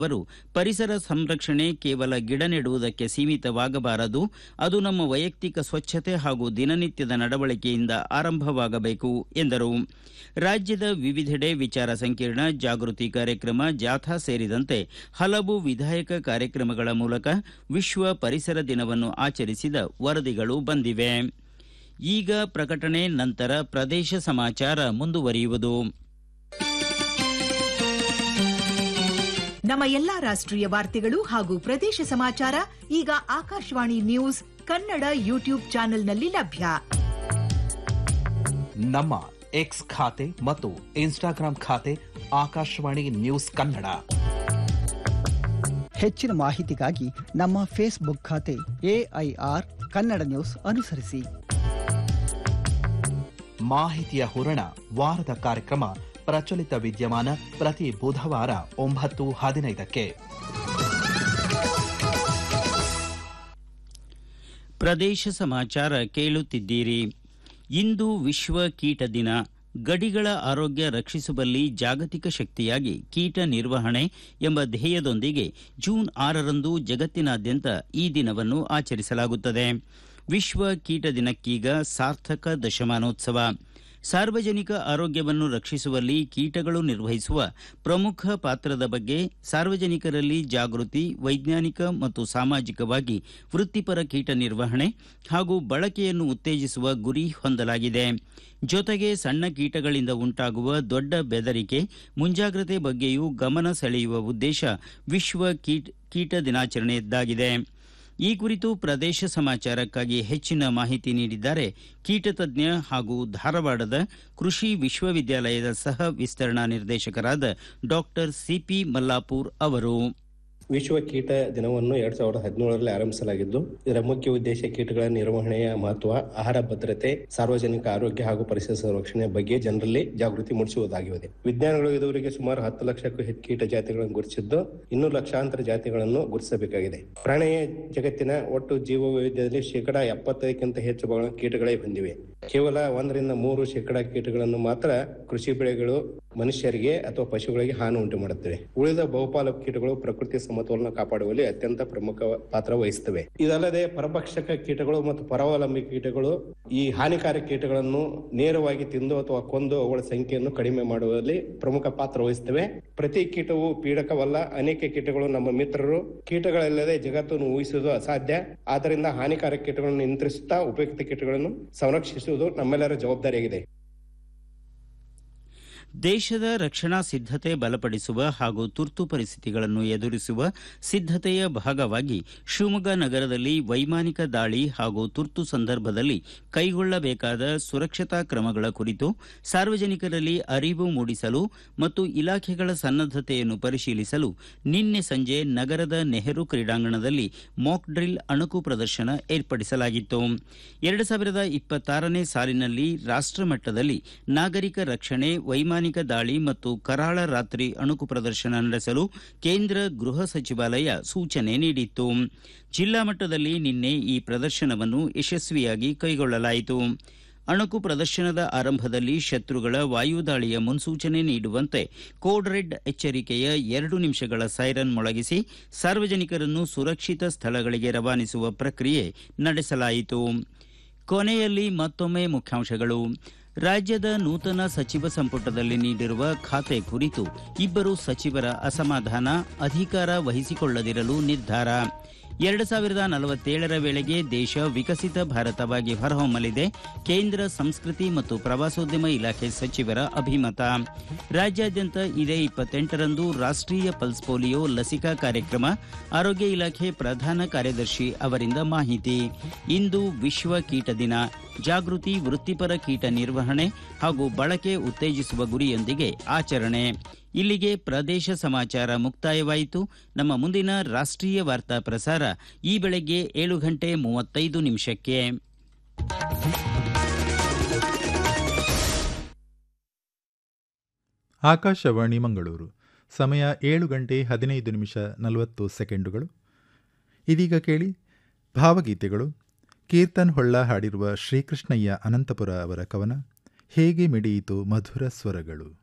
ಅವರು ಪರಿಸರ ಸಂರಕ್ಷಣೆ ಕೇವಲ ಗಿಡ ನೆಡುವುದಕ್ಕೆ ಸೀಮಿತವಾಗಬಾರದು ಅದು ನಮ್ಮ ವೈಯಕ್ತಿಕ ಸ್ವಚ್ಛತೆ ಹಾಗೂ ದಿನನಿತ್ಯದ ನಡವಳಿಕೆಯಿಂದ ಆರಂಭವಾಗಬೇಕು ಎಂದರು ರಾಜ್ಯದ ವಿವಿಧೆಡೆ ವಿಚಾರ ಸಂಕಿರಣ ಜಾಗೃತಿ ಕಾರ್ಯಕ್ರಮ ಜಾಥಾ ಸೇರಿದಂತೆ ಹಲವು ವಿಧಾಯಕ ಕಾರ್ಯಕ್ರಮಗಳ ಮೂಲಕ ವಿಶ್ವ ಪರಿಸರ ದಿನವನ್ನು ಆಚರಿಸಿದ ವರದಿಗಳು ಬಂದಿವೆ ಈಗ ಪ್ರಕಟಣೆ ನಂತರ ಪ್ರದೇಶ ಸಮಾಚಾರ ಮುಂದುವರಿಯುವುದು ನಮ್ಮ ಎಲ್ಲಾ ರಾಷ್ಟ್ರೀಯ ವಾರ್ತೆಗಳು ಹಾಗೂ ಪ್ರದೇಶ ಸಮಾಚಾರ ಈಗ ಆಕಾಶವಾಣಿ ನ್ಯೂಸ್ ಕನ್ನಡ ಯೂಟ್ಯೂಬ್ ಚಾನೆಲ್ನಲ್ಲಿ ಲಭ್ಯ ನಮ್ಮ ಎಕ್ಸ್ ಖಾತೆ ಮತ್ತು ಇನ್ಸ್ಟಾಗ್ರಾಂ ಖಾತೆ ಆಕಾಶವಾಣಿ ನ್ಯೂಸ್ ಕನ್ನಡ ಹೆಚ್ಚಿನ ಮಾಹಿತಿಗಾಗಿ ನಮ್ಮ ಫೇಸ್ಬುಕ್ ಖಾತೆ ಎಐಆರ್ ಕನ್ನಡ ನ್ಯೂಸ್ ಅನುಸರಿಸಿ ಮಾಹಿತಿಯ ಹೂರಣ ವಾರದ ಕಾರ್ಯಕ್ರಮ ಪ್ರಚಲಿತ ವಿದ್ಯಮಾನ ಪ್ರತಿ ಬುಧವಾರ ಒಂಬತ್ತು ಹದಿನೈದಕ್ಕೆ ಪ್ರದೇಶ ಸಮಾಚಾರ ಕೇಳುತ್ತಿದ್ದೀರಿ ಇಂದು ವಿಶ್ವ ಕೀಟ ದಿನ ಗಡಿಗಳ ಆರೋಗ್ಯ ರಕ್ಷಿಸುವಲ್ಲಿ ಜಾಗತಿಕ ಶಕ್ತಿಯಾಗಿ ಕೀಟ ನಿರ್ವಹಣೆ ಎಂಬ ಧ್ಯೇಯದೊಂದಿಗೆ ಜೂನ್ ಆರರಂದು ಜಗತ್ತಿನಾದ್ಯಂತ ಈ ದಿನವನ್ನು ಆಚರಿಸಲಾಗುತ್ತದೆ ವಿಶ್ವ ಕೀಟ ದಿನಕ್ಕೀಗ ಸಾರ್ಥಕ ದಶಮಾನೋತ್ಸವ ಸಾರ್ವಜನಿಕ ಆರೋಗ್ಯವನ್ನು ರಕ್ಷಿಸುವಲ್ಲಿ ಕೀಟಗಳು ನಿರ್ವಹಿಸುವ ಪ್ರಮುಖ ಪಾತ್ರದ ಬಗ್ಗೆ ಸಾರ್ವಜನಿಕರಲ್ಲಿ ಜಾಗೃತಿ ವೈಜ್ಞಾನಿಕ ಮತ್ತು ಸಾಮಾಜಿಕವಾಗಿ ವೃತ್ತಿಪರ ಕೀಟ ನಿರ್ವಹಣೆ ಹಾಗೂ ಬಳಕೆಯನ್ನು ಉತ್ತೇಜಿಸುವ ಗುರಿ ಹೊಂದಲಾಗಿದೆ ಜೊತೆಗೆ ಸಣ್ಣ ಕೀಟಗಳಿಂದ ಉಂಟಾಗುವ ದೊಡ್ಡ ಬೆದರಿಕೆ ಮುಂಜಾಗ್ರತೆ ಬಗ್ಗೆಯೂ ಗಮನ ಸೆಳೆಯುವ ಉದ್ದೇಶ ವಿಶ್ವ ಕೀಟ ಕೀಟ ದಿನಾಚರಣೆಯದ್ದಾಗಿದೆ ಈ ಕುರಿತು ಪ್ರದೇಶ ಸಮಾಚಾರಕ್ಕಾಗಿ ಹೆಚ್ಚಿನ ಮಾಹಿತಿ ನೀಡಿದ್ದಾರೆ ಕೀಟತಜ್ಞ ಹಾಗೂ ಧಾರವಾಡದ ಕೃಷಿ ವಿಶ್ವವಿದ್ಯಾಲಯದ ಸಹ ವಿಸ್ತರಣಾ ನಿರ್ದೇಶಕರಾದ ಡಾಕ್ಟರ್ ಸಿಪಿ ಮಲ್ಲಾಪುರ್ ಅವರು ವಿಶ್ವ ಕೀಟ ದಿನವನ್ನು ಎರಡ್ ಸಾವಿರದ ಹದಿನೇಳರಲ್ಲಿ ಆರಂಭಿಸಲಾಗಿದ್ದು ಇದರ ಮುಖ್ಯ ಉದ್ದೇಶ ಕೀಟಗಳ ನಿರ್ವಹಣೆಯ ಮಹತ್ವ ಆಹಾರ ಭದ್ರತೆ ಸಾರ್ವಜನಿಕ ಆರೋಗ್ಯ ಹಾಗೂ ಪರಿಸರ ಸಂರಕ್ಷಣೆ ಬಗ್ಗೆ ಜನರಲ್ಲಿ ಜಾಗೃತಿ ಮೂಡಿಸುವುದಾಗಿದೆ ವಿಜ್ಞಾನಿಗಳು ಇದುವರೆಗೆ ಸುಮಾರು ಹತ್ತು ಲಕ್ಷಕ್ಕೂ ಹೆಚ್ಚು ಕೀಟ ಜಾತಿಗಳನ್ನು ಗುರುತಿಸಿದ್ದು ಇನ್ನೂ ಲಕ್ಷಾಂತರ ಜಾತಿಗಳನ್ನು ಗುರುತಿಸಬೇಕಾಗಿದೆ ಪ್ರಾಣಿಯ ಜಗತ್ತಿನ ಒಟ್ಟು ಜೀವ ವೈವಿಧ್ಯದಲ್ಲಿ ಶೇಕಡ ಎಪ್ಪತ್ತೈದಕ್ಕಿಂತ ಹೆಚ್ಚು ಭಾಗಗಳನ್ನು ಕೀಟಗಳೇ ಹೊಂದಿವೆ ಕೇವಲ ಒಂದರಿಂದ ಮೂರು ಶೇಕಡ ಕೀಟಗಳನ್ನು ಮಾತ್ರ ಕೃಷಿ ಬೆಳೆಗಳು ಮನುಷ್ಯರಿಗೆ ಅಥವಾ ಪಶುಗಳಿಗೆ ಹಾನಿ ಉಂಟು ಮಾಡುತ್ತವೆ ಉಳಿದ ಬಹುಪಾಲು ಕೀಟಗಳು ಪ್ರಕೃತಿ ಸಮತೋಲನ ಕಾಪಾಡುವಲ್ಲಿ ಅತ್ಯಂತ ಪ್ರಮುಖ ಪಾತ್ರ ವಹಿಸುತ್ತವೆ ಇದಲ್ಲದೆ ಪರಭಕ್ಷಕ ಕೀಟಗಳು ಮತ್ತು ಪರಾವಲಂಬಿ ಕೀಟಗಳು ಈ ಹಾನಿಕಾರಕ ಕೀಟಗಳನ್ನು ನೇರವಾಗಿ ತಿಂದು ಅಥವಾ ಕೊಂದು ಅವುಗಳ ಸಂಖ್ಯೆಯನ್ನು ಕಡಿಮೆ ಮಾಡುವಲ್ಲಿ ಪ್ರಮುಖ ಪಾತ್ರ ವಹಿಸುತ್ತವೆ ಪ್ರತಿ ಕೀಟವು ಪೀಡಕವಲ್ಲ ಅನೇಕ ಕೀಟಗಳು ನಮ್ಮ ಮಿತ್ರರು ಕೀಟಗಳಿಲ್ಲದೆ ಜಗತ್ತನ್ನು ಊಹಿಸುವುದು ಅಸಾಧ್ಯ ಆದ್ದರಿಂದ ಹಾನಿಕಾರಕ ಕೀಟಗಳನ್ನು ನಿಯಂತ್ರಿಸುತ್ತಾ ಉಪಯುಕ್ತ ಕೀಟಗಳನ್ನು ಸಂರಕ್ಷಿಸುವುದು ನಮ್ಮೆಲ್ಲರ ಜವಾಬ್ದಾರಿಯಾಗಿದೆ ದೇಶದ ರಕ್ಷಣಾ ಸಿದ್ಧತೆ ಬಲಪಡಿಸುವ ಹಾಗೂ ತುರ್ತು ಪರಿಸ್ಥಿತಿಗಳನ್ನು ಎದುರಿಸುವ ಸಿದ್ಧತೆಯ ಭಾಗವಾಗಿ ಶಿವಮೊಗ್ಗ ನಗರದಲ್ಲಿ ವೈಮಾನಿಕ ದಾಳಿ ಹಾಗೂ ತುರ್ತು ಸಂದರ್ಭದಲ್ಲಿ ಕೈಗೊಳ್ಳಬೇಕಾದ ಸುರಕ್ಷತಾ ಕ್ರಮಗಳ ಕುರಿತು ಸಾರ್ವಜನಿಕರಲ್ಲಿ ಅರಿವು ಮೂಡಿಸಲು ಮತ್ತು ಇಲಾಖೆಗಳ ಸನ್ನದ್ದತೆಯನ್ನು ಪರಿಶೀಲಿಸಲು ನಿನ್ನೆ ಸಂಜೆ ನಗರದ ನೆಹರು ಕ್ರೀಡಾಂಗಣದಲ್ಲಿ ಮಾಕ್ ಡ್ರಿಲ್ ಅಣುಕು ಪ್ರದರ್ಶನ ಏರ್ಪಡಿಸಲಾಗಿತ್ತು ಎರಡು ಸಾವಿರದ ಇಪ್ಪತ್ತಾರನೇ ಸಾಲಿನಲ್ಲಿ ರಾಷ್ಟಮಟ್ಟದಲ್ಲಿ ನಾಗರಿಕ ರಕ್ಷಣೆ ವೈಮಾನಿಕ ದಾಳಿ ಮತ್ತು ಕರಾಳ ರಾತ್ರಿ ಅಣುಕು ಪ್ರದರ್ಶನ ನಡೆಸಲು ಕೇಂದ್ರ ಗೃಹ ಸಚಿವಾಲಯ ಸೂಚನೆ ನೀಡಿತ್ತು ಜಿಲ್ಲಾ ಮಟ್ಟದಲ್ಲಿ ನಿನ್ನೆ ಈ ಪ್ರದರ್ಶನವನ್ನು ಯಶಸ್ವಿಯಾಗಿ ಕೈಗೊಳ್ಳಲಾಯಿತು ಅಣುಕು ಪ್ರದರ್ಶನದ ಆರಂಭದಲ್ಲಿ ಶತ್ರುಗಳ ವಾಯುದಾಳಿಯ ಮುನ್ಸೂಚನೆ ನೀಡುವಂತೆ ಕೋಡ್ ರೆಡ್ ಎಚ್ಚರಿಕೆಯ ಎರಡು ನಿಮಿಷಗಳ ಸೈರನ್ ಮೊಳಗಿಸಿ ಸಾರ್ವಜನಿಕರನ್ನು ಸುರಕ್ಷಿತ ಸ್ಥಳಗಳಿಗೆ ರವಾನಿಸುವ ಪ್ರಕ್ರಿಯೆ ನಡೆಸಲಾಯಿತು ಕೊನೆಯಲ್ಲಿ ಮತ್ತೊಮ್ಮೆ ಮುಖ್ಯಾಂಶಗಳು ರಾಜ್ಯದ ನೂತನ ಸಚಿವ ಸಂಪುಟದಲ್ಲಿ ನೀಡಿರುವ ಖಾತೆ ಕುರಿತು ಇಬ್ಬರು ಸಚಿವರ ಅಸಮಾಧಾನ ಅಧಿಕಾರ ವಹಿಸಿಕೊಳ್ಳದಿರಲು ನಿರ್ಧಾರ ಎರಡು ಸಾವಿರದ ನಲವತ್ತೇಳರ ವೇಳೆಗೆ ದೇಶ ವಿಕಸಿತ ಭಾರತವಾಗಿ ಹೊರಹೊಮ್ಮಲಿದೆ ಕೇಂದ್ರ ಸಂಸ್ಕೃತಿ ಮತ್ತು ಪ್ರವಾಸೋದ್ಯಮ ಇಲಾಖೆ ಸಚಿವರ ಅಭಿಮತ ರಾಜ್ಯಾದ್ಯಂತ ಇದೇ ಇಪ್ಪತ್ತೆಂಟರಂದು ರಾಷ್ಟೀಯ ಪಲ್ಸ್ ಪೋಲಿಯೋ ಲಸಿಕಾ ಕಾರ್ಯಕ್ರಮ ಆರೋಗ್ಯ ಇಲಾಖೆ ಪ್ರಧಾನ ಕಾರ್ಯದರ್ಶಿ ಅವರಿಂದ ಮಾಹಿತಿ ಇಂದು ವಿಶ್ವ ಕೀಟ ದಿನ ಜಾಗೃತಿ ವೃತ್ತಿಪರ ಕೀಟ ನಿರ್ವಹಣೆ ಹಾಗೂ ಬಳಕೆ ಉತ್ತೇಜಿಸುವ ಗುರಿಯೊಂದಿಗೆ ಆಚರಣೆ ಇಲ್ಲಿಗೆ ಪ್ರದೇಶ ಸಮಾಚಾರ ಮುಕ್ತಾಯವಾಯಿತು ನಮ್ಮ ಮುಂದಿನ ರಾಷ್ಟ್ರೀಯ ವಾರ್ತಾ ಪ್ರಸಾರ ಈ ಬೆಳಗ್ಗೆ ಏಳು ಗಂಟೆ ಮೂವತ್ತೈದು ನಿಮಿಷಕ್ಕೆ ಆಕಾಶವಾಣಿ ಮಂಗಳೂರು ಸಮಯ ಏಳು ಗಂಟೆ ಹದಿನೈದು ನಿಮಿಷ ನಲವತ್ತು ಸೆಕೆಂಡುಗಳು ಇದೀಗ ಕೇಳಿ ಭಾವಗೀತೆಗಳು ಕೀರ್ತನ್ ಹೊಳ್ಳ ಹಾಡಿರುವ ಶ್ರೀಕೃಷ್ಣಯ್ಯ ಅನಂತಪುರ ಅವರ ಕವನ ಹೇಗೆ ಮಿಡಿಯಿತು ಮಧುರ ಸ್ವರಗಳು